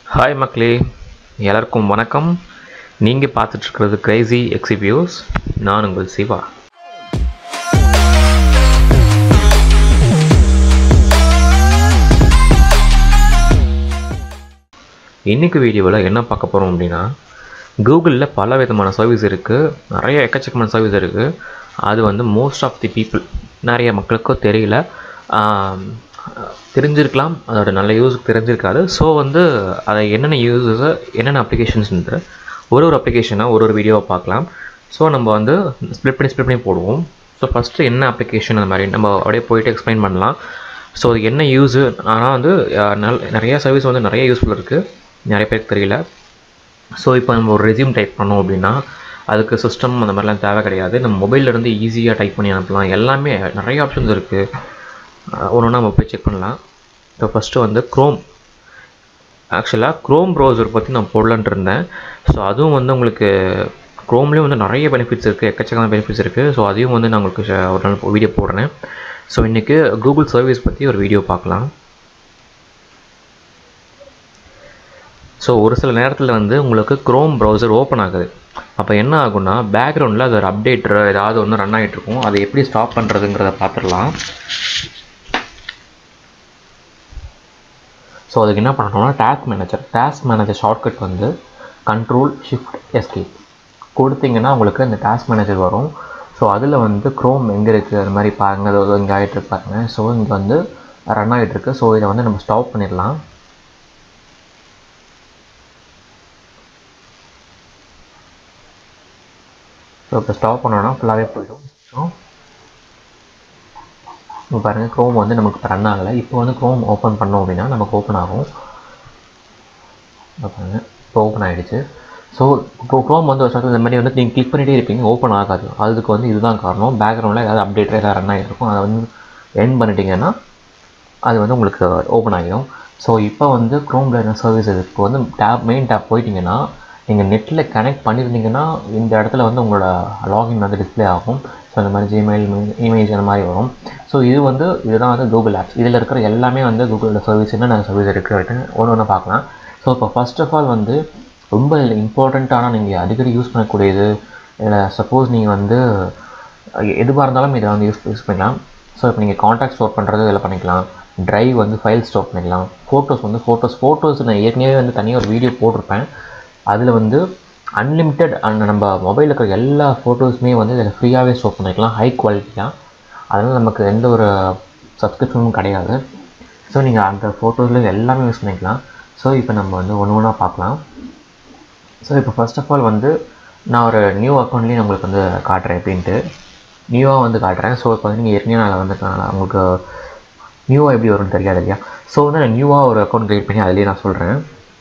hi மக்களே எல்லாருக்கும் வணக்கம் நீங்கள் பார்த்துட்ருக்கிறது கிரேசி எக்ஸிபியூஸ் நான் உங்கள் சிவா இன்றைக்கி வீடியோவில் என்ன பார்க்க போகிறோம் அப்படின்னா கூகுளில் பல விதமான சர்வீஸ் இருக்குது நிறைய எக்கச்சக்கமான சர்வீஸ் இருக்குது அது வந்து மோஸ்ட் ஆஃப் தி பீப்புள் நிறைய மக்களுக்கோ தெரியல ஆம், தெரிஞ்சிருக்கலாம் அதோட நல்ல யூஸ் தெரிஞ்சிருக்காது ஸோ வந்து அதை என்னென்ன யூஸஸ் என்னென்ன அப்ளிகேஷன்ஸ்ன்ட்டு ஒரு ஒரு அப்ளிகேஷனாக ஒரு ஒரு வீடியோவை பார்க்கலாம் ஸோ நம்ம வந்து ஸ்ப்ளிட் பண்ணி ஸ்ப்ளிட் பண்ணி போடுவோம் ஸோ ஃபஸ்ட்டு என்ன அப்ளிகேஷன் அந்த மாதிரி நம்ம அப்படியே போயிட்டு எக்ஸ்பிளைன் பண்ணலாம் ஸோ அது என்ன யூஸு ஆனால் வந்து அஹ், நல் நிறைய சர்வீஸ் வந்து நிறைய யூஸ்ஃபுல் இருக்குது நிறைய பேருக்கு தெரியல ஸோ இப்போ நம்ம ஒரு ரெஸ்யூம் டைப் பண்ணோம் அப்படின்னா அதுக்கு சிஸ்டம் அந்த மாதிரிலாம் தேவை கிடையாது நம்ம மொபைல்ல இருந்து ஈஸியாக டைப் பண்ணி அனுப்பலாம் எல்லாமே நிறைய ஆப்ஷன்ஸ் இருக்குது ஒன்று ஒன்றா நம்ம போய் செக் பண்ணலாம் இப்போ ஃபஸ்ட்டு வந்து க்ரோம் ஆக்சுவலாக க்ரோம் ப்ரௌசர் பற்றி நான் போடலான்ட்டு இருந்தேன் ஸோ அதுவும் வந்து உங்களுக்கு க்ரோம்லேயும் வந்து நிறைய பெனிஃபிட்ஸ் இருக்குது எக்கச்சக்கமான பெனிஃபிட்ஸ் இருக்குது ஸோ அதையும் வந்து நான் உங்களுக்கு ஷே- ஒரு நாள் வீடியோ போடுறேன் ஸோ இன்றைக்கி கூகுள் சர்வீஸ் பற்றி ஒரு வீடியோ பார்க்கலாம் ஸோ ஒரு சில நேரத்தில் வந்து உங்களுக்கு க்ரோம் ப்ரௌசர் ஓப்பன் ஆகுது அப்போ என்ன ஆகும்னா பேக்ரவுண்டில் அது ஒரு அப்டேட்டர் ஏதாவது ஒன்று ரன் ஆகிட்டு இருக்கும் அதை எப்படி ஸ்டாப் பண்ணுறதுங்கிறத பார்த்துடலாம் ஸோ அதுக்கு என்ன பண்ணணும்னா task manager task manager shortcut வந்து கண்ட்ரோல் ஷிஃப்ட் எஸ்கேப் கொடுத்தீங்கன்னா உங்களுக்கு இந்த டாஸ்க் மேனேஜர் வரும் ஸோ அதில் வந்து க்ரோம் எங்கே இருக்குது அது மாதிரி பாருங்கள் அது இங்கே ஆகிட்டு பாருங்க ஸோ இங்கே வந்து ரன் ஆகிட்டு இருக்கு ஸோ இதை வந்து நம்ம ஸ்டாப் பண்ணிடலாம் ஸோ இப்போ ஸ்டாப் பண்ணோன்னா ஃபுல்லாகவே போயிடும் ஸோ இப்போ பாருங்கள் க்ரோம் வந்து நமக்கு ரன் ஆகலை இப்போ வந்து க்ரோம் ஓப்பன் பண்ணோம் அப்படின்னா நமக்கு ஓப்பன் ஆகும் இப்போ பாருங்கள் இப்போ ஓப்பன் ஆகிடுச்சு ஸோ க்ரோம் வந்து ஒரு சட்டத்தில் இந்த மாதிரி வந்து நீங்கள் கிளிக் பண்ணிகிட்டே இருப்பீங்க ஓப்பன் ஆகாது அதுக்கு வந்து இதுதான் காரணம் பேக்ரவுண்டில் ஏதாவது அப்டேட் ஏதாவது ரன் ஆகிட்டு இருக்கும் அதை வந்து என் பண்ணிட்டீங்கன்னா அது வந்து உங்களுக்கு ஓப்பன் ஆகிடும் ஸோ இப்போ வந்து க்ரோமில் என்ன சர்வீஸ் இருக்குது இப்போ வந்து டேப் மெயின் டேப் போயிட்டீங்கன்னா நீங்கள் நெட்டில் கனெக்ட் பண்ணியிருந்தீங்கன்னா இந்த இடத்துல வந்து உங்களோட லாகின் வந்து டிஸ்ப்ளே ஆகும் ஸோ இந்த மாதிரி ஜிமெயில் இமேஜ் அந்த மாதிரி வரும் ஸோ இது வந்து இதுதான் வந்து கூகுள் ஆப்ஸ் இதில் இருக்கிற எல்லாமே வந்து கூகுளோட சர்வீஸ் என்னென்ன சர்வீஸ் இருக்குது அப்படின்னு ஒன்று ஒன்று பார்க்கலாம் ஸோ இப்போ ஃபர்ஸ்ட் ஆஃப் ஆல் வந்து ரொம்ப இம்பார்ட்டண்ட்டான நீங்கள் அடிக்கடி யூஸ் பண்ணக்கூடியது இல்லை சப்போஸ் நீங்கள் வந்து எதுவாக இருந்தாலும் இதை வந்து யூஸ் யூஸ் பண்ணலாம் ஸோ இப்போ நீங்கள் காண்டாக்ட் ஸ்டோர் பண்ணுறது இதில் பண்ணிக்கலாம் ட்ரைவ் வந்து ஃபைல் ஸ்டோர் பண்ணிக்கலாம் ஃபோட்டோஸ் வந்து ஃபோட்டோஸ் ஃபோட்டோஸ் நான் ஏற்கனவே வந்து தனியாக ஒரு வீடியோ போட்டிருப்பேன் அதில் வந்து அன்லிமிட்டெட் நம்ம மொபைலில் இருக்கிற எல்லா ஃபோட்டோஸுமே வந்து இதில் ஃப்ரீயாகவே ஸ்டோர் பண்ணிக்கலாம் ஹை குவாலிட்டியாக அதனால் நமக்கு எந்த ஒரு சப்ஸ்கிரிப்ஷனும் கிடையாது ஸோ நீங்கள் அந்த ஃபோட்டோஸில் எல்லாமே யூஸ் பண்ணிக்கலாம் ஸோ இப்போ நம்ம வந்து ஒன்று ஒன்றா பார்க்கலாம் ஸோ இப்போ ஃபர்ஸ்ட் ஆஃப் ஆல் வந்து நான் ஒரு நியூ அக்கௌண்ட்லேயும் உங்களுக்கு வந்து காட்டுறேன் எப்படின்ட்டு நியூவாக வந்து காட்டுறேன் ஸோ இப்போ வந்து நீங்கள் ஏற்கனவே நான் வந்து நான் உங்களுக்கு நியூவாக எப்படி வரும்னு தெரியாது இல்லையா ஸோ வந்து நான் நியூவாக ஒரு அக்கௌண்ட் க்ரியேட் பண்ணி அதிலேயே நான் சொல்கிறேன்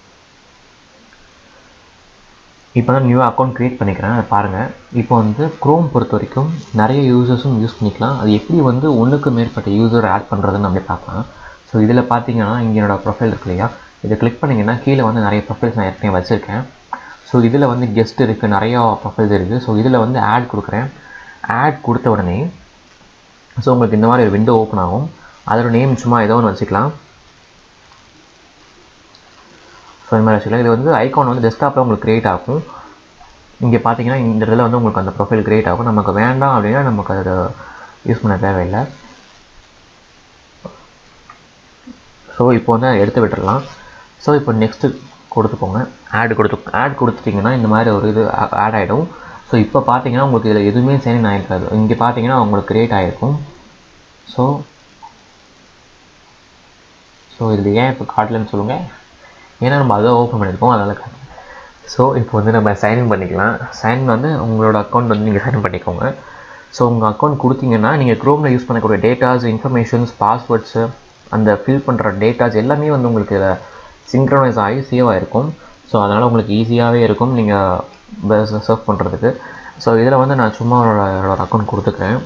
இப்போ தான் நியூ அக்கௌண்ட் க்ரியேட் பண்ணிக்கிறேன் அதை பாருங்கள் இப்போ வந்து க்ரோம் பொறுத்த வரைக்கும் நிறைய யூசர்ஸும் யூஸ் பண்ணிக்கலாம் அது எப்படி வந்து ஒன்றுக்கு மேற்பட்ட யூசர் ஆட் பண்ணுறதுன்னு அப்படியே பார்க்கலாம் ஸோ இதில் பார்த்தீங்கன்னா இங்கே என்னோட ப்ரொஃபைல் இருக்கு இல்லையா இதை கிளிக் பண்ணிங்கன்னா கீழே வந்து நிறைய ப்ரொஃபைல்ஸ் நான் ஏற்கனவே வச்சுருக்கேன் ஸோ இதில் வந்து கெஸ்ட் இருக்குது நிறையா ப்ரொஃபைல்ஸ் இருக்குது ஸோ இதில் வந்து ஆட் கொடுக்குறேன் ஆட் கொடுத்த உடனே ஸோ உங்களுக்கு இந்த மாதிரி ஒரு விண்டோ ஓப்பன் ஆகும் அதோட நேம் சும்மா ஏதோ ஒன்று வச்சுக்கலாம் ஸோ இந்த மாதிரி வச்சுக்கலாம் இது வந்து ஐகான் வந்து டெஸ்க்டாப்பில் உங்களுக்கு க்ரியேட் ஆகும் இங்கே பார்த்தீங்கன்னா இந்த இதில் வந்து உங்களுக்கு அந்த ப்ரொஃபைல் க்ரியேட் ஆகும் நமக்கு வேண்டாம் அப்படின்னா நமக்கு அதை யூஸ் பண்ண தேவையில்லை ஸோ இப்போ வந்து அதை எடுத்து விட்டுறலாம் ஸோ இப்போ நெக்ஸ்ட்டு கொடுத்துக்கோங்க ஆட் கொடுத்து ஆட் கொடுத்துட்டிங்கன்னா இந்த மாதிரி ஒரு இது ஆட் ஆகிடும் ஸோ இப்போ பார்த்தீங்கன்னா உங்களுக்கு இதில் எதுவுமே சைன் ஆகிருக்காது இங்கே பார்த்தீங்கன்னா உங்களுக்கு க்ரியேட் ஆகிருக்கும் ஸோ ஸோ இதில் ஏன் இப்போ காட்டலன்னு சொல்லுங்கள் ஏன்னா நம்ம அதை ஓப்பன் பண்ணியிருக்கோம் அதனால் காட்டல ஸோ இப்போ வந்து நம்ம சைன்இன் பண்ணிக்கலாம் சைன் வந்து உங்களோட அக்கௌண்ட் வந்து நீங்கள் சைன் பண்ணிக்கோங்க ஸோ உங்கள் அக்கௌண்ட் கொடுத்தீங்கன்னா நீங்கள் க்ரோமில் யூஸ் பண்ணக்கூடிய டேட்டாஸ் இன்ஃபர்மேஷன்ஸ் பாஸ்வேர்ட்ஸு அந்த ஃபில் பண்ணுற டேட்டாஸ் எல்லாமே வந்து உங்களுக்கு இதில் சிங்க்ரனைஸ் ஆகி சேவ் ஆகிருக்கும் ஸோ அதனால் உங்களுக்கு ஈஸியாகவே இருக்கும் நீங்கள் சர்வ் பண்ணுறதுக்கு ஸோ இதில் வந்து நான் சும்மா என்னோட என்னோட அக்கௌண்ட் கொடுத்துக்கிறேன்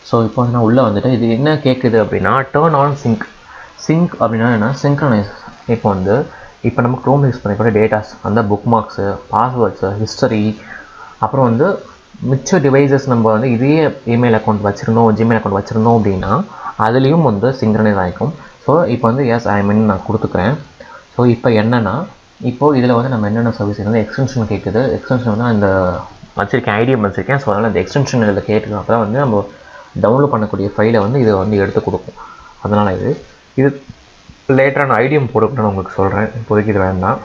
ஸோ இப்போ வந்து நான் உள்ளே வந்துட்டு இது என்ன கேட்குது அப்படின்னா டேர்ன் ஆன் சிங்க் சிங்க் அப்படின்னா என்ன சிங்க்ரனைஸ் இப்போ வந்து இப்போ நம்ம க்ரோம் யூஸ் பண்ணிக்கூட டேட்டாஸ் அந்த புக் மார்க்ஸு பாஸ்வேர்ட்ஸு ஹிஸ்டரி அப்புறம் வந்து மிச்ச டிவைசஸ் நம்ம வந்து இதே இமெயில் அக்கௌண்ட் வச்சுருந்தோம் ஜிமெயில் அக்கௌண்ட் வச்சுருந்தோம் அப்படின்னா அதுலேயும் வந்து சிங்க்ரனைஸ் ஆகிக்கும் ஸோ இப்போ வந்து எஸ் ஐ மீன் நான் கொடுத்துக்கிறேன் ஸோ இப்போ என்னென்னா இப்போது இதில் வந்து நம்ம என்னென்ன சர்வீஸ் வந்து எக்ஸ்டென்ஷன் கேட்குது எக்ஸ்டென்ஷன் வந்து அந்த வச்சிருக்கேன் ஐடியம் வச்சுருக்கேன் ஸோ அதனால் அந்த எக்ஸ்டென்ஷன் இதில் கேட்டுக்கணும் அப்போ தான் வந்து நம்ம டவுன்லோட் பண்ணக்கூடிய ஃபைலை வந்து இதை வந்து எடுத்து கொடுக்கும் அதனால் இது இது லேட்டராக நான் ஐடியம் போட்டுக்கணும்னு உங்களுக்கு சொல்கிறேன் இப்போதைக்கு இது வேண்டாம்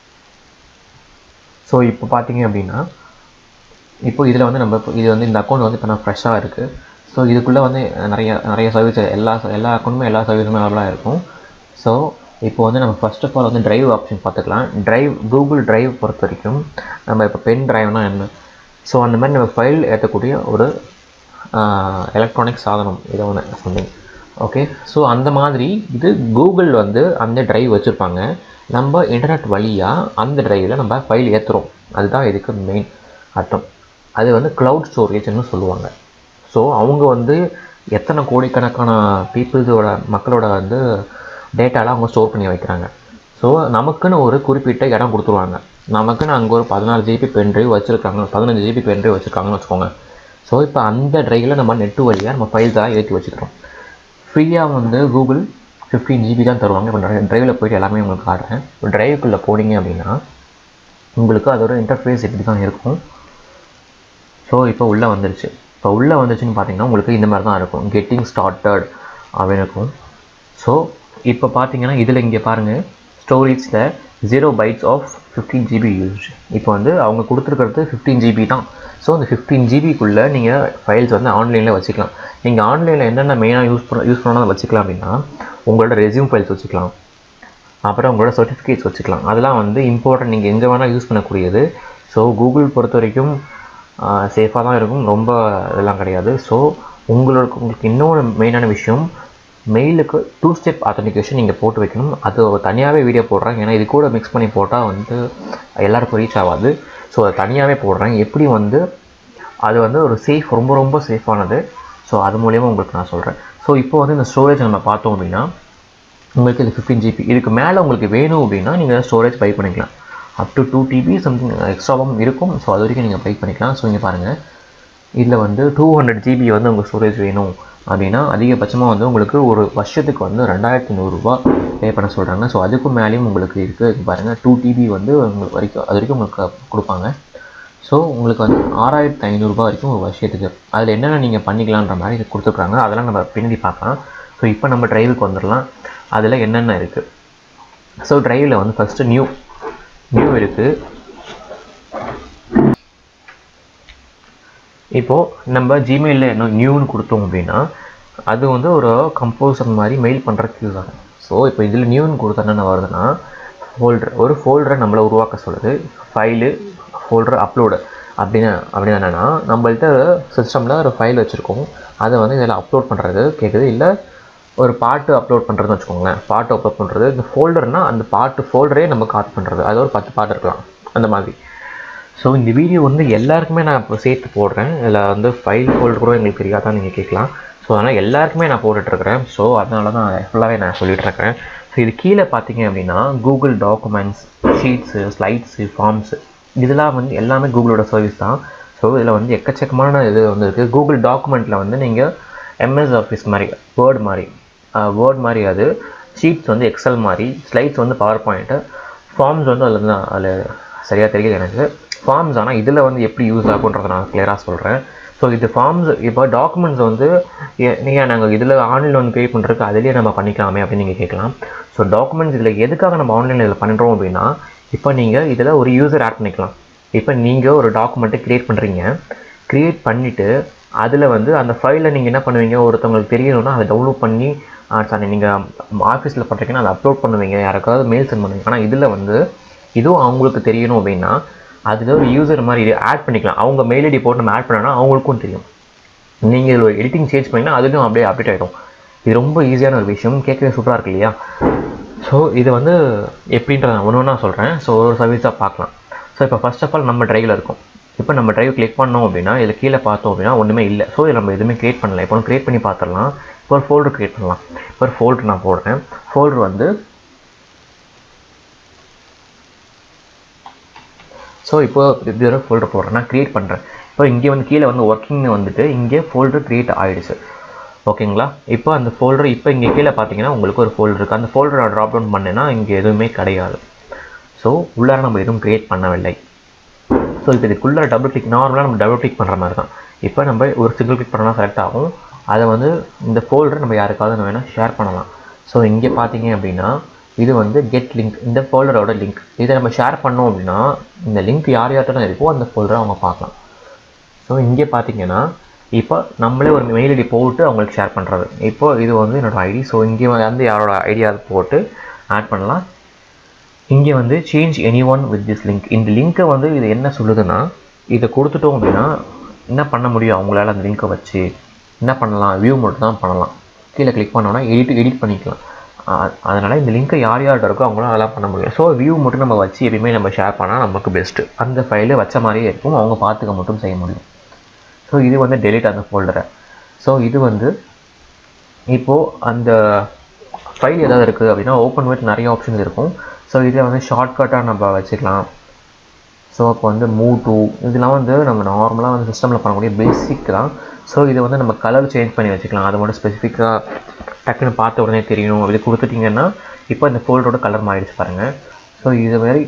ஸோ இப்போ பார்த்தீங்க அப்படின்னா இப்போ இதில் வந்து நம்ம இப்போ இது வந்து இந்த அக்கௌண்ட் வந்து இப்போ நான் ஃப்ரெஷ்ஷாக இருக்குது ஸோ இதுக்குள்ளே வந்து நிறைய நிறைய சர்வீஸ் எல்லா எல்லா அக்கௌண்ட்டுமே எல்லா சர்வீஸுமே அவைலபிளாக இருக்கும் ஸோ இப்போ வந்து நம்ம ஃபர்ஸ்ட் ஆஃப் ஆல் வந்து டிரைவ் ஆப்ஷன் பார்த்துக்கலாம் டிரைவ் கூகுள் டிரைவ் பொறுத்த வரைக்கும் நம்ம இப்போ பென் டிரைவ்னா என்ன ஸோ அந்த மாதிரி நம்ம ஃபைல் ஏற்றக்கூடிய ஒரு எலக்ட்ரானிக் சாதனம் இதை ஒன்று சம்திங் ஓகே ஸோ அந்த மாதிரி இது கூகுள் வந்து அந்த டிரைவ் வச்சுருப்பாங்க நம்ம இன்டர்நெட் வழியாக அந்த டிரைவில் நம்ம ஃபைல் ஏற்றுறோம் அதுதான் இதுக்கு மெயின் அர்த்தம் அது வந்து க்ளவுட் ஸ்டோரேஜ்னு சொல்லுவாங்க ஸோ அவங்க வந்து எத்தனை கோடிக்கணக்கான பீப்புள்ஸோட மக்களோட வந்து டேட்டாலாம் அவங்க ஸ்டோர் பண்ணி வைக்கிறாங்க ஸோ நமக்குன்னு ஒரு குறிப்பிட்ட இடம் கொடுத்துருவாங்க நமக்குன்னு அங்கே ஒரு பதினாறு ஜிபி பென் ட்ரைவ் வச்சுருக்காங்க பதினஞ்சு ஜிபி பென் ட்ரைவ் வச்சுருக்காங்கன்னு வச்சுக்கோங்க ஸோ இப்போ அந்த ட்ரைவில் நம்ம நெட்டு வழியாக நம்ம ஃபைல்ஸ் தான் ஏற்றி வச்சுக்கிறோம் ஃப்ரீயாக வந்து கூகுள் ஃபிஃப்டீன் ஜிபி தான் தருவாங்க இப்போ நிறைய ட்ரைவில் போயிட்டு எல்லாமே உங்களுக்கு காட்டுறேன் இப்போ ட்ரைவுக்குள்ளே போனீங்க அப்படின்னா உங்களுக்கு அதோட இன்டர்ஃபேஸ் இப்படி தான் இருக்கும் ஸோ இப்போ உள்ளே வந்துருச்சு இப்போ உள்ளே வந்துச்சுன்னு பார்த்தீங்கன்னா உங்களுக்கு இந்த மாதிரி தான் இருக்கும் கெட்டிங் ஸ்டார்டட் அப்படின்னு இருக்கும் ஸோ இப்போ பார்த்தீங்கன்னா இதில் இங்கே பாருங்கள் ஸ்டோரேஜில் zero bytes of fifteen GB use இப்போ வந்து அவங்க கொடுத்துருக்கிறது ஃபிஃப்டீன் ஜிபி தான் ஸோ அந்த ஃபிஃப்டீன் ஜிபிக்குள்ளே நீங்கள் ஃபைல்ஸ் வந்து ஆன்லைனில் வச்சுக்கலாம் நீங்கள் ஆன்லைனில் என்னென்ன மெயினாக யூஸ் பண்ண யூஸ் பண்ணாலும் வச்சுக்கலாம் அப்படின்னா உங்களோட ரெஸ்யூம் ஃபைல்ஸ் வச்சுக்கலாம் அப்புறம் உங்களோட சர்டிஃபிகேட்ஸ் வச்சுக்கலாம் அதெல்லாம் வந்து இம்பார்ட்டன்ட் நீங்கள் எங்கே வேணால் யூஸ் பண்ணக்கூடியது ஸோ கூகுள் பொறுத்த வரைக்கும் சேஃபாக தான் இருக்கும் ரொம்ப இதெல்லாம் கிடையாது ஸோ உங்களோட உங்களுக்கு இன்னொரு மெயினான விஷயம் மெயிலுக்கு டூ ஸ்டெப் அத்தன்டிகேஷன் நீங்கள் போட்டு வைக்கணும் அது தனியாகவே வீடியோ போடுறேன் ஏன்னா இது கூட மிக்ஸ் பண்ணி போட்டால் வந்து எல்லாருக்கும் ரீச் ஆகாது ஸோ அதை தனியாகவே போடுறேன் எப்படி வந்து அது வந்து ஒரு சேஃப் ரொம்ப ரொம்ப சேஃபானது ஸோ அது மூலியமாக உங்களுக்கு நான் சொல்கிறேன் ஸோ இப்போ வந்து இந்த ஸ்டோரேஜ் நம்ம பார்த்தோம் அப்படின்னா உங்களுக்கு இது ஃபிஃப்டீன் ஜிபி இதுக்கு மேலே உங்களுக்கு வேணும் அப்படின்னா நீங்கள் ஸ்டோரேஜ் பை பண்ணிக்கலாம் up to two TB something எக்ஸ்ட்ராவும் இருக்கும் ஸோ அது வரைக்கும் நீங்கள் பை பண்ணிக்கலாம் ஸோ இங்கே பாருங்கள் இதில் வந்து டூ ஹண்ட்ரட் ஜிபி வந்து உங்கள் ஸ்டோரேஜ் வேணும் அப்படின்னா அதிகபட்சமாக வந்து உங்களுக்கு ஒரு வருஷத்துக்கு வந்து ரெண்டாயிரத்தி நூறுரூவா பே பண்ண சொல்கிறாங்க ஸோ அதுக்கும் மேலேயும் உங்களுக்கு இருக்குது பாருங்கள் டூ டிபி வந்து உங்களுக்கு வரைக்கும் அது வரைக்கும் உங்களுக்கு கொடுப்பாங்க ஸோ உங்களுக்கு வந்து ஆறாயிரத்து ஐநூறுரூபா வரைக்கும் ஒரு வருஷத்துக்கு அதில் என்னென்ன நீங்கள் பண்ணிக்கலான்ற மாதிரி இது கொடுத்துருக்காங்க அதெல்லாம் நம்ம பின்னாடி பார்க்கலாம் ஸோ இப்போ நம்ம ட்ரைவுக்கு வந்துடலாம் அதில் என்னென்ன இருக்குது ஸோ ட்ரைவில் வந்து ஃபஸ்ட்டு நியூ நியூ இருக்குது இப்போது நம்ம ஜிமெயிலில் என்ன நியூன்னு கொடுத்தோம் அப்படின்னா அது வந்து ஒரு கம்போசர் மாதிரி மெயில் பண்ணுறதுக்கு யூஸ் ஆகும் ஸோ இப்போ இதில் நியூன்னு கொடுத்தா என்ன வருதுன்னா ஃபோல்டர் ஒரு ஃபோல்டரை நம்மளை உருவாக்க சொல்லுது ஃபைலு ஃபோல்டர் அப்லோடு அப்படின்னு அப்படின்னு என்னென்னா நம்மள்ட்ட சிஸ்டமில் ஒரு ஃபைல் வச்சுருக்கோம் அதை வந்து இதில் அப்லோட் பண்ணுறது கேட்குது இல்லை ஒரு பாட்டு அப்லோட் பண்ணுறதுன்னு வச்சுக்கோங்களேன் பாட்டு அப்லோட் பண்ணுறது இந்த ஃபோல்டர்னால் அந்த பாட்டு ஃபோல்டரே நம்ம காப்பி பண்ணுறது அது ஒரு பத்து பாட்டு இருக்கலாம் அந்த மாதிரி ஸோ இந்த வீடியோ வந்து எல்லாருக்குமே நான் இப்போ சேர்த்து போடுறேன் இதில் வந்து ஃபைல் ஃபோல்டர் கூட எங்களுக்கு தெரியாதான் நீங்கள் கேட்கலாம் ஸோ அதனால் எல்லாருக்குமே நான் போட்டுட்ருக்கிறேன் ஸோ அதனால தான் ஃபுல்லாகவே நான் சொல்லிகிட்ருக்கேன் ஸோ இது கீழே பார்த்தீங்க அப்படின்னா Google documents sheets slides forms இதெல்லாம் வந்து எல்லாமே கூகுளோட சர்வீஸ் தான் ஸோ இதில் வந்து எக்கச்சக்கமான இது வந்து இருக்குது கூகுள் டாக்குமெண்ட்டில் வந்து நீங்கள் எம்எஸ் ஆஃபீஸ் மாதிரி வேர்ட் மாதிரி வேர்ட் மாதிரி அது ஷீட்ஸ் வந்து எக்ஸல் மாதிரி ஸ்லைட்ஸ் வந்து பவர் பாயிண்ட்டு ஃபார்ம்ஸ் வந்து அதில் தான் அதில் சரியாக தெரியல எனக்கு ஃபார்ம்ஸ் ஆனால் இதில் வந்து எப்படி யூஸ் ஆகுன்றதை நான் கிளியராக சொல்கிறேன் ஸோ இது ஃபார்ம்ஸ் இப்போ டாக்குமெண்ட்ஸ் வந்து நீங்கள் நாங்கள் இதில் ஆன்லைனில் வந்து பே பண்ணுறதுக்கு அதிலேயே நம்ம பண்ணிக்கலாமே அப்படின்னு நீங்கள் கேட்கலாம் ஸோ டாக்குமெண்ட்ஸ் இதில் எதுக்காக நம்ம ஆன்லைனில் இதில் பண்ணுறோம் அப்படின்னா இப்போ நீங்கள் இதில் ஒரு யூசர் ஆட் பண்ணிக்கலாம் இப்போ நீங்கள் ஒரு டாக்குமெண்ட்டை க்ரியேட் பண்ணுறீங்க க்ரியேட் பண்ணிவிட்டு அதில் வந்து அந்த ஃபைலில் நீங்கள் என்ன பண்ணுவீங்க ஒருத்தவங்களுக்கு தெரியணும்னா அதை டவுன்லோட் பண்ணி சாரி நீங்கள் ஆஃபீஸில் பண்ணுறீங்கன்னா அதை அப்லோட் பண்ணுவீங்க யாருக்காவது மெயில் சென்ட் பண்ணுவீங்க ஆனால் இதில் வந்து இதுவும் அவங்களுக்கு தெரியணும் அப்படின்னா அதில் ஒரு யூசர் மாதிரி இது ஆட் பண்ணிக்கலாம் அவங்க மெயில் ஐடி போட்டு நம்ம ஆட் பண்ணோன்னா அவங்களுக்கும் தெரியும் நீங்கள் இதில் எடிட்டிங் சேஞ்ச் பண்ணிங்கன்னா அதுலேயும் அப்படியே அப்டேட் ஆகிடும் இது ரொம்ப ஈஸியான ஒரு விஷயம் கேட்கவே சூப்பராக இருக்கு இல்லையா ஸோ இது வந்து எப்படின்றத நான் ஒன்று ஒன்றா சொல்கிறேன் ஸோ ஒரு சர்வீஸாக பார்க்கலாம் ஸோ இப்போ ஃபர்ஸ்ட் ஆஃப் ஆல் நம்ம ட்ரைவில் இருக்கும் இப்போ நம்ம டிரைவ் கிளிக் பண்ணோம் அப்படின்னா இதில் கீழே பார்த்தோம் அப்படின்னா ஒன்றுமே இல்லை ஸோ இதில் நம்ம எதுவுமே கிரியேட் பண்ணல இப்போ கிரியேட் பண்ணி பார்த்துடலாம் இப்போ ஒரு ஃபோல்டர் கிரியேட் பண்ணலாம் இப்போ ஒரு ஃபோல்டர் நான் போடுறேன் ஃபோல்டர் வந்து ஸோ இப்போ இது ஒரு ஃபோல்டர் போடுறேன் நான் க்ரியேட் பண்ணுறேன் இப்போ இங்கே வந்து கீழே வந்து ஒர்க்கிங்னு வந்துட்டு இங்கே ஃபோல்டர் க்ரியேட் ஆகிடுச்சு ஓகேங்களா இப்போ அந்த ஃபோல்டர் இப்போ இங்கே கீழே பார்த்தீங்கன்னா உங்களுக்கு ஒரு ஃபோல்டர் இருக்குது அந்த ஃபோல்டரை ட்ராப் டவுன் பண்ணேன்னா இங்கே எதுவுமே கிடையாது ஸோ உள்ளார நம்ம எதுவும் க்ரியேட் பண்ணவில்லை ஸோ இப்போ இதுக்குள்ளே டபுள் கிளிக் நார்மலாக நம்ம டபுள் கிளிக் பண்ணுற மாதிரி தான் இப்போ நம்ம ஒரு சிங்கிள் கிளிக் பண்ணால் செலக்ட் ஆகும் அதை வந்து இந்த ஃபோல்டர் நம்ம யாருக்காவது நம்ம வேணால் ஷேர் பண்ணலாம் ஸோ இங்கே பார்த்தீங்க அப்படின்னா இது வந்து கெட் லிங்க் இந்த ஃபோல்டரோட லிங்க் இதை நம்ம ஷேர் பண்ணோம் அப்படின்னா இந்த லிங்க் யார் யார்கிட்ட இருக்கோ அந்த ஃபோல்டரை அவங்க பார்க்கலாம் ஸோ இங்கே பார்த்தீங்கன்னா இப்போ நம்மளே ஒரு மெயில் ஐடி போட்டு அவங்களுக்கு ஷேர் பண்ணுறது இப்போ இது வந்து என்னோடய ஐடி ஸோ இங்கே வந்து யாரோட ஐடியா போட்டு ஆட் பண்ணலாம் இங்கே வந்து change any one with this link இந்த லிங்க்கை வந்து இது என்ன சொல்லுதுன்னா இதை கொடுத்துட்டோம் அப்படின்னா என்ன பண்ண முடியும் அவங்களால அந்த லிங்க்கை வச்சு என்ன பண்ணலாம் வியூ மட்டும் தான் பண்ணலாம் கீழே கிளிக் பண்ணோன்னா எடிட் எடிட் பண்ணிக்கலாம் அதனால் இந்த லிங்க்கை யார் யார்கிட்ட இருக்கோ அவங்களும் அதெல்லாம் பண்ண முடியும் ஸோ வியூ மட்டும் நம்ம வச்சு எப்பயுமே நம்ம ஷேர் பண்ணால் நமக்கு பெஸ்ட்டு அந்த ஃபைலை வச்ச மாதிரியே இருக்கும் அவங்க பார்த்துக்க மட்டும் செய்ய முடியும் ஸோ இது வந்து டெலிட் அந்த ஃபோல்டரை ஸோ இது வந்து இப்போது அந்த ஃபைல் ஏதாவது இருக்குது அப்படின்னா ஓப்பன் வித் நிறைய ஆப்ஷன்ஸ் இருக்கும் ஸோ இதில் வந்து ஷார்ட்கட்டாக நம்ம வச்சுக்கலாம் ஸோ அப்போ வந்து மூவ் டூ இதெல்லாம் வந்து நம்ம நார்மலாக வந்து சிஸ்டமில் பண்ணக்கூடிய பேசிக் தான் ஸோ இதை வந்து நம்ம கலர் சேஞ்ச் பண்ணி வச்சுக்கலாம் அது மட்டும் ஸ்பெசிஃபிக்காக டக்குன்னு பார்த்த உடனே தெரியணும் இது கொடுத்துட்டிங்கன்னா இப்போ இந்த ஃபோல்டரோட கலர் மாறிடுச்சு பாருங்கள் ஸோ இது மாதிரி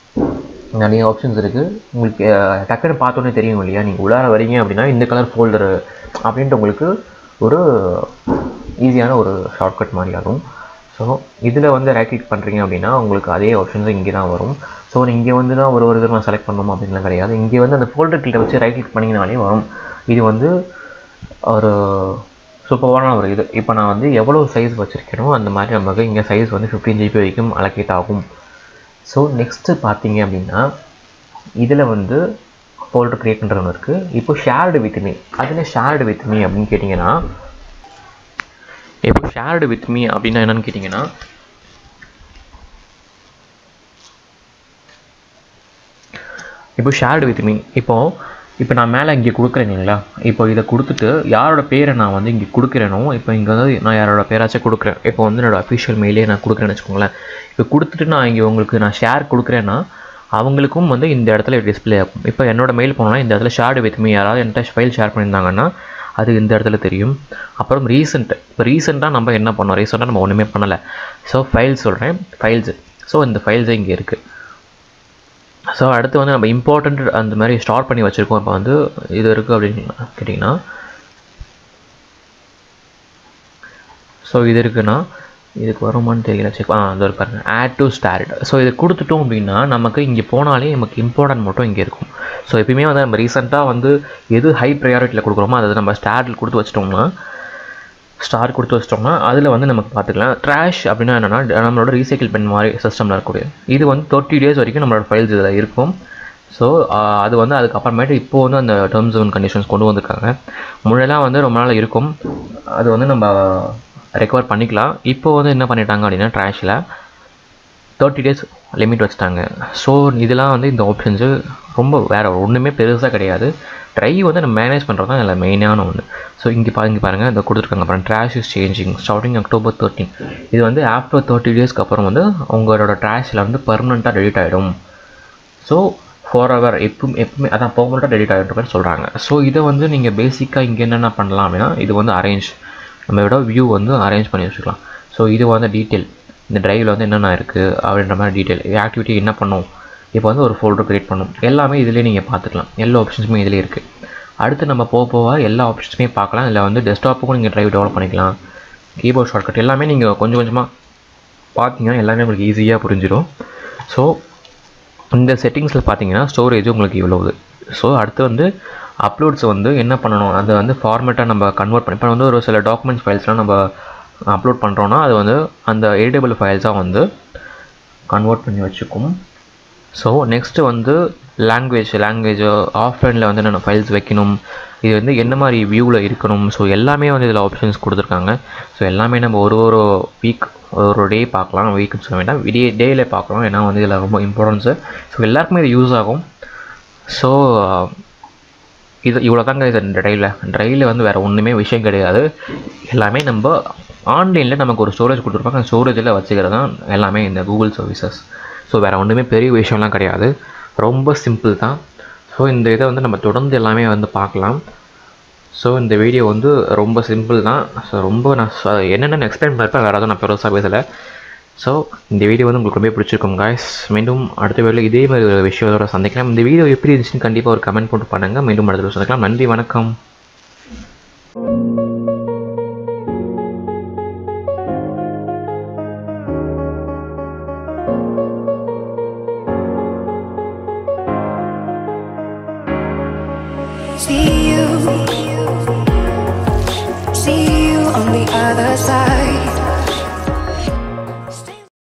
நிறைய ஆப்ஷன்ஸ் இருக்குது உங்களுக்கு டக்குன்னு பார்த்தோன்னே தெரியும் இல்லையா நீங்கள் உள்ளார வரீங்க அப்படின்னா இந்த கலர் ஃபோல்டரு அப்படின்ட்டு உங்களுக்கு ஒரு ஈஸியான ஒரு ஷார்ட்கட் மாதிரி ஆகும் ஸோ இதில் வந்து ரைட் கிளிக் பண்ணுறீங்க அப்படின்னா உங்களுக்கு அதே ஆப்ஷன்ஸ் இங்கே தான் வரும் ஸோ இங்கே வந்து தான் ஒரு ஒரு இது நான் செலக்ட் பண்ணணும் அப்படின்லாம் கிடையாது இங்கே வந்து அந்த ஃபோல்டர் கிட்ட வச்சு ரைட் கிளிக் பண்ணிங்கனாலே வரும் இது வந்து ஒரு சூப்பரான ஒரு இது இப்போ நான் வந்து எவ்வளோ சைஸ் வச்சுருக்கேனோ அந்த மாதிரி நமக்கு இங்கே சைஸ் வந்து ஃபிஃப்டீன் ஜிபி வரைக்கும் அலோகேட் ஆகும் ஸோ நெக்ஸ்ட்டு பார்த்தீங்க அப்படின்னா இதில் வந்து ஃபோல்டர் க்ரியேட் பண்ணுறது ஒன்று இருக்குது இப்போ ஷேர்டு வித் மீ அதில் ஷேர்டு வித் மீ அப்படின்னு கேட்டிங்கன்னா இப்போ ஷேர்டு வித் மீ அப்படின்னா என்னன்னு கேட்டிங்கன்னா இப்போ ஷேர்டு வித் மீ இப்போது இப்போ நான் மேலே இங்கே கொடுக்குறேன் இல்லைங்களா இப்போ இதை கொடுத்துட்டு யாரோட பேரை நான் வந்து இங்கே கொடுக்குறேனோ இப்போ இங்கே வந்து நான் யாரோட பேராச்சும் கொடுக்குறேன் இப்போ வந்து என்னோடய அஃபிஷியல் மெயிலே நான் கொடுக்குறேன்னு வச்சுக்கோங்களேன் இப்போ கொடுத்துட்டு நான் இங்கே உங்களுக்கு நான் ஷேர் கொடுக்குறேன்னா அவங்களுக்கும் வந்து இந்த இடத்துல டிஸ்பிளே ஆகும் இப்போ என்னோட மெயில் போனோம்னா இந்த இடத்துல ஷேர்டு வித் மீ யாராவது என்கிட்ட ஃபைல் ஷேர் பண்ணியிருந்தாங்கன்னா அது இந்த இடத்துல தெரியும் அப்புறம் ரீசெண்ட் இப்போ ரீசெண்டாக நம்ம என்ன பண்ணோம் ரீசெண்டாக நம்ம ஒன்றுமே பண்ணலை ஸோ ஃபைல்ஸ் சொல்கிறேன் ஃபைல்ஸு ஸோ இந்த ஃபைல்ஸே இங்கே இருக்குது ஸோ அடுத்து வந்து நம்ம இம்பார்ட்டண்ட் அந்த மாதிரி ஸ்டார்ட் பண்ணி வச்சுருக்கோம் இப்போ வந்து இது இருக்குது அப்படின்னு கேட்டிங்கன்னா ஸோ இது இருக்குன்னா இதுக்கு வருமானு தெரியல செக் ஆ அது பாருங்க ஆட் டு ஸ்டார்ட் ஸோ இது கொடுத்துட்டோம் அப்படின்னா நமக்கு இங்கே போனாலே நமக்கு இம்பார்ட்டன்ட் மட்டும் இங்கே இருக்கும் ஸோ எப்பயுமே வந்து நம்ம ரீசெண்டாக வந்து எது ஹை ப்ரையாரிட்டியில் கொடுக்குறோமோ அதை நம்ம ஸ்டார்ட்டில் கொடுத்து வச்சிட்டோம்னா ஸ்டார் கொடுத்து வச்சிட்டோம்னா அதில் வந்து நமக்கு பார்த்துக்கலாம் ட்ராஷ் அப்படின்னா என்னென்னா நம்மளோட ரீசைக்கிள் பென் மாதிரி சிஸ்டமில் இருக்கக்கூடிய இது வந்து தேர்ட்டி டேஸ் வரைக்கும் நம்மளோட ஃபைல்ஸ் இதில் இருக்கும் ஸோ அது வந்து அதுக்கப்புறமேட்டு இப்போ வந்து அந்த டேர்ம்ஸ் அண்ட் கண்டிஷன்ஸ் கொண்டு வந்திருக்காங்க முன்னெல்லாம் வந்து ரொம்ப நாள் இருக்கும் அது வந்து நம்ம ரெக்கவர் பண்ணிக்கலாம் இப்போ வந்து என்ன பண்ணிட்டாங்க அப்படின்னா ட்ராஷில் தேர்ட்டி டேஸ் லிமிட் வச்சுட்டாங்க ஸோ இதெல்லாம் வந்து இந்த ஆப்ஷன்ஸு ரொம்ப வேறு ஒன்றுமே பெருசாக கிடையாது ட்ரை வந்து நம்ம மேனேஜ் பண்ணுறது தான் இதில் மெயினான ஒன்று ஸோ இங்கே பாருங்க பாருங்கள் இந்த கொடுத்துருக்காங்க அப்புறம் trash is changing starting October thirteen இது வந்து ஆஃப்டர் தேர்ட்டி டேஸ்க்கு அப்புறம் வந்து உங்களோட ட்ராஷில் வந்து பர்மனெண்ட்டாக டெலிட் ஆகிடும் ஸோ ஃபோர் ஹவர் எப்பவும் எப்பவுமே அதான் பர்மனெண்ட்டாக டெலிட் ஆகின்ற மாதிரி சொல்கிறாங்க ஸோ இதை வந்து நீங்கள் பேசிக்காக இங்கே என்னென்ன பண்ணலாம் அப்படின்னா இது வந்து அரேஞ்ச் நம்ம விட வியூ வந்து அரேஞ்ச் பண்ணி வச்சுக்கலாம் ஸோ இது வந்து டீட்டெயில் இந்த ட்ரைவில் வந்து என்னென்ன இருக்குது அப்படின்ற மாதிரி டீட்டெயில் ஆக்டிவிட்டி என்ன பண்ணும் இப்போ வந்து ஒரு ஃபோல்டர் க்ரியேட் பண்ணும் எல்லாமே இதிலே நீங்கள் பார்த்துக்கலாம் எல்லா ஆப்ஷன்ஸுமே இதிலே இருக்குது அடுத்து நம்ம போக போக எல்லா ஆப்ஷன்ஸுமே பார்க்கலாம் இதில் வந்து டெஸ்க்டாப்புக்கும் நீங்கள் ட்ரைவ் டெவலப் பண்ணிக்கலாம் கீபோர்ட் ஷார்ட்கட் எல்லாமே நீங்கள் கொஞ்சம் கொஞ்சமாக பார்த்தீங்கன்னா எல்லாமே உங்களுக்கு ஈஸியாக புரிஞ்சிடும் ஸோ இந்த செட்டிங்ஸில் பார்த்தீங்கன்னா ஸ்டோரேஜ் உங்களுக்கு இவ்வளோது ஸோ அடுத்து வந்து அப்லோட்ஸ் வந்து என்ன பண்ணணும் அதை வந்து ஃபார்மேட்டாக நம்ம கன்வெர்ட் பண்ணி இப்போ வந்து ஒரு சில டாக்குமெண்ட்ஸ் ஃபைல்ஸ்லாம் நம்ம அப்லோட் பண்ணுறோன்னா அது வந்து அந்த எடிட்டபிள் ஃபைல்ஸாக வந்து கன்வெர்ட் பண்ணி வச்சுக்கும் ஸோ நெக்ஸ்ட்டு வந்து லாங்குவேஜ் லாங்குவேஜ் ஆஃப்லைனில் வந்து என்னென்ன ஃபைல்ஸ் வைக்கணும் இது வந்து என்ன மாதிரி வியூவில் இருக்கணும் ஸோ எல்லாமே வந்து இதில் ஆப்ஷன்ஸ் கொடுத்துருக்காங்க ஸோ எல்லாமே நம்ம ஒரு ஒரு வீக் ஒரு டே பார்க்கலாம் வீக்குன்னு சொல்ல வேண்டாம் விடிய டேயில் பார்க்கலாம் ஏன்னா வந்து இதில் ரொம்ப இம்பார்ட்டன்ஸு ஸோ எல்லாருக்குமே இது யூஸ் ஆகும் ஸோ இது இவ்வளோ தாங்க இது ட்ரைவில் ட்ரைவில் வந்து வேறு ஒன்றுமே விஷயம் கிடையாது எல்லாமே நம்ம ஆன்லைனில் நமக்கு ஒரு ஸ்டோரேஜ் கொடுத்துருப்பாங்க அந்த ஸ்டோரேஜில் வச்சுக்கிறது தான் எல்லாமே இந்த கூகுள் சர்வீசஸ் ஸோ வேறு ஒன்றுமே பெரிய விஷயம்லாம் கிடையாது ரொம்ப சிம்பிள் தான் ஸோ இந்த இதை வந்து நம்ம தொடர்ந்து எல்லாமே வந்து பார்க்கலாம் ஸோ இந்த வீடியோ வந்து ரொம்ப சிம்பிள் தான் ஸோ ரொம்ப நான் ச- என்னென்ன எக்ஸ்பிளைன் பண்ணிருப்பேன் வேறு எதுவும் நான் பெருசாக பேசலை ஸோ இந்த வீடியோ வந்து உங்களுக்கு ரொம்ப பிடிச்சிருக்கும் guys மீண்டும் அடுத்த வீடியோவில் இதே மாதிரி ஒரு விஷயத்தோட சந்திக்கலாம் இந்த வீடியோ எப்படி இருந்துச்சுன்னு கண்டிப்பாக ஒரு கமெண்ட் போட்டு பண்ணுங்கள் மீண்டும் அடுத்த வீடியோ சந்திக்கலாம் நன்றி வணக்கம்